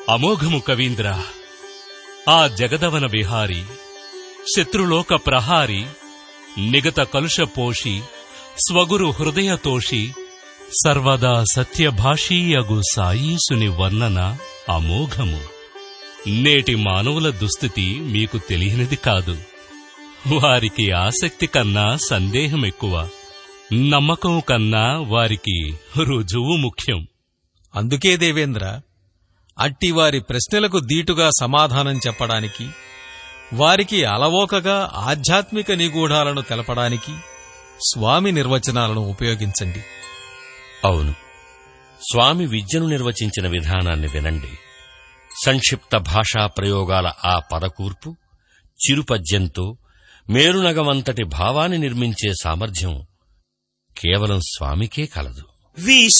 అమోఘము కవీంద్ర ఆ జగదవన విహారి శత్రులోక ప్రహారి నిగత కలుష పోషి స్వగురు హృదయతోషి సర్వదా సత్యభాషీయగు సాయీసుని వర్ణన అమోఘము నేటి మానవుల దుస్థితి మీకు తెలియనిది కాదు వారికి ఆసక్తి కన్నా సందేహం ఎక్కువ నమ్మకం కన్నా వారికి రుజువు ముఖ్యం అందుకే దేవేంద్ర అట్టి వారి ప్రశ్నలకు దీటుగా సమాధానం చెప్పడానికి వారికి అలవోకగా ఆధ్యాత్మిక నిగూఢాలను తెలపడానికి స్వామి నిర్వచనాలను ఉపయోగించండి అవును స్వామి విద్యను నిర్వచించిన విధానాన్ని వినండి సంక్షిప్త భాషా ప్రయోగాల ఆ పదకూర్పు చిరుపద్యంతో మేరునగమంతటి భావాన్ని నిర్మించే సామర్థ్యం కేవలం స్వామికే కలదు వి